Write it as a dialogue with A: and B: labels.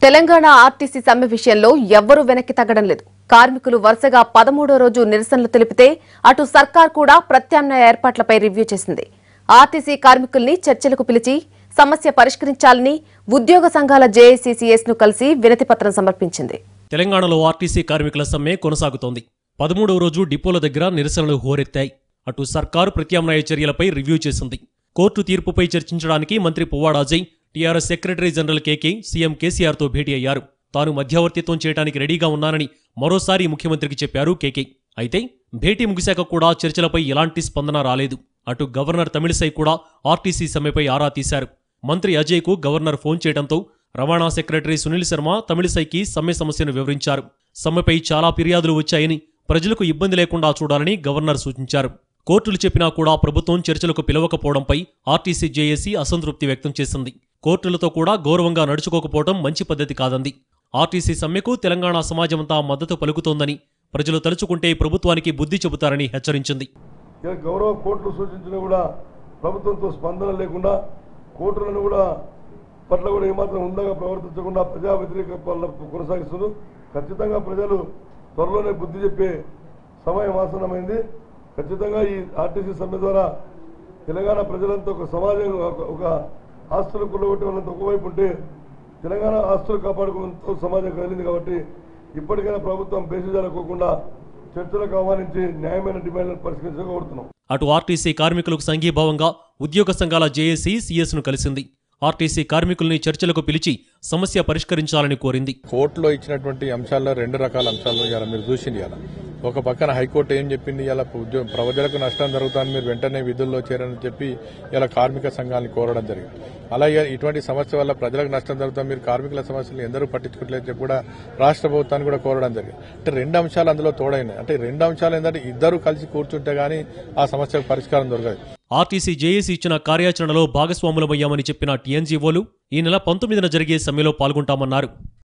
A: Telangana RTC సమ్మె విషయంలో ఎవ్వరూ వెనక్కి తగ్గడం లేదు కార్మికులు వరుసగా పదమూడో రోజు నిరసనలు తెలిపితే అటు సర్కార్ కూడా ప్రత్యామ్నాయ ఏర్పాట్లపై రివ్యూ చేసింది ఆర్టీసీ కార్మికుల్ని చర్చలకు పిలిచి సమస్య పరిష్కరించాలని ఉద్యోగ సంఘాల జేఏసీసీఎస్ ను కలిసి వినతి పత్రం సమర్పించింది
B: తెలంగాణలో ఆర్టీసీ కార్మికుల సమ్మె కొనసాగుతోంది పదమూడవ రోజు డిపోల దగ్గర నిరసనలు హోరెత్తాయి అటు సర్కారు ప్రత్యామ్నాయ చర్యలపై రివ్యూ చేసింది కోర్టు తీర్పుపై చర్చించడానికి మంత్రి Puvvada Ajay TRS secretary general KK CM కేసీఆర్తో భేటీ అయ్యారు తాను మధ్యవర్తిత్వం చేయడానికి రెడీగా ఉన్నానని మరోసారి ముఖ్యమంత్రికి చెప్పారు కేకే అయితే భేటీ ముగిశాక కూడా చర్చలపై ఎలాంటి స్పందన రాలేదు అటు గవర్నర్ తమిళిసై కూడా ఆర్టీసీ సమ్మెపై ఆరా తీశారు మంత్రి అజయ్కు గవర్నర్ ఫోన్ చేయడంతో రవాణా సెక్రటరీ సునీల్ శర్మ తమిళిసైకి సమ్మె సమస్యను వివరించారు సమ్మెపై చాలా ఫిర్యాదులు వచ్చాయని ప్రజలకు ఇబ్బంది లేకుండా చూడాలని గవర్నర్ సూచించారు కోర్టులు చెప్పినా కూడా ప్రభుత్వం చర్చలకు పిలవకపోవడంపై ఆర్టీసీ జేఏసీ అసంతృప్తి వ్యక్తం చేసింది కోర్టులతో కూడా గౌరవంగా నడుచుకోకపోవడం మంచి పద్ధతి కాదంది ఆర్టీసీ సమ్మెకు తెలంగాణ సమాజమంతా మద్దతు పలుకుతోందని ప్రజలు తలుచుకుంటే ప్రభుత్వానికి బుద్ధి చెబుతారని హెచ్చరించింది
C: ఇక గౌరవ కోర్టులు సూచించినా కూడా ప్రభుత్వంతో స్పందన లేకుండా కోర్టులను కూడా పట్ల కూడా ఏమాత్రం ఉందగా ప్రవర్తించకుండా ప్రజా వ్యతిరేక పాలన కొనసాగిస్తున్నారు ఖచ్చితంగా ప్రజలు త్వరలోనే బుద్ధి చెప్పే సమయం ఆసన్నమైంది ఖచ్చితంగా ఈ ఆర్టీసీ సమ్మె ద్వారా తెలంగాణ ప్రజలంతా ఒక సమాజం ఒక- ఒక ఆస్తులు కుల్లగొట్టే వాళ్ళంతా ఒకవైపు ఉంటే తెలంగాణ ఆస్తులు కాపాడుకున్నంత సమాజం కదిలింది కాబట్టి ఇప్పటికైనా ప్రభుత్వం బేసిజాలకోకుండా చర్చలకు ఆహ్వానించి న్యాయమైన డిమాండ్లను పరిష్కరించగా కోరుతున్నాం
B: అటు ఆర్టీసీ కార్మికులకు సంఘీభావంగా ఉద్యోగ సంఘాల జేఏసీ సీఎస్ను కలిసింది ఆర్టీసీ కార్మికుల్ని చర్చలకు పిలిచి సమస్య పరిష్కరించాలని కోరింది
D: కోర్టులో ఇచ్చినటువంటి అంశాల్లో రెండు రకాల అంశాలు ఇవాళ మీరు చూసింది ఇవాళ ఒక పక్కన హైకోర్టు ఏం చెప్పింది ఇలా ఉద్యోగ ప్రజలకు నష్టం జరుగుతుంది మీరు వెంటనే విధుల్లో చేరని చెప్పి ఇలా కార్మిక సంఘాలను కోరడం జరిగింది అలాగే ఇటువంటి సమస్య వల్ల ప్రజలకు నష్టం జరుగుతుంది మీరు కార్మికుల సమస్యలు ఎందరూ పట్టించుకోవట్లేదు చెప్పి కూడా రాష్ట్ర ప్రభుత్వాన్ని కూడా కోరడం జరిగింది అంటే రెండు అంశాలు అందులో తోడైనాయి అంటే రెండు అంశాలు ఏంటంటే ఇద్దరు కలిసి కూర్చుంటే గానీ ఆ సమస్యకు పరిష్కారం దొరకదు
B: ఆర్టీసీ జేఏసీ ఇచ్చిన కార్యాచరణలో భాగస్వాములమయ్యామని చెప్పిన టీఎన్జీఓలు ఈ నెల పంతొమ్మిదిన జరిగే సమ్మెలో పాల్గొంటామన్నారు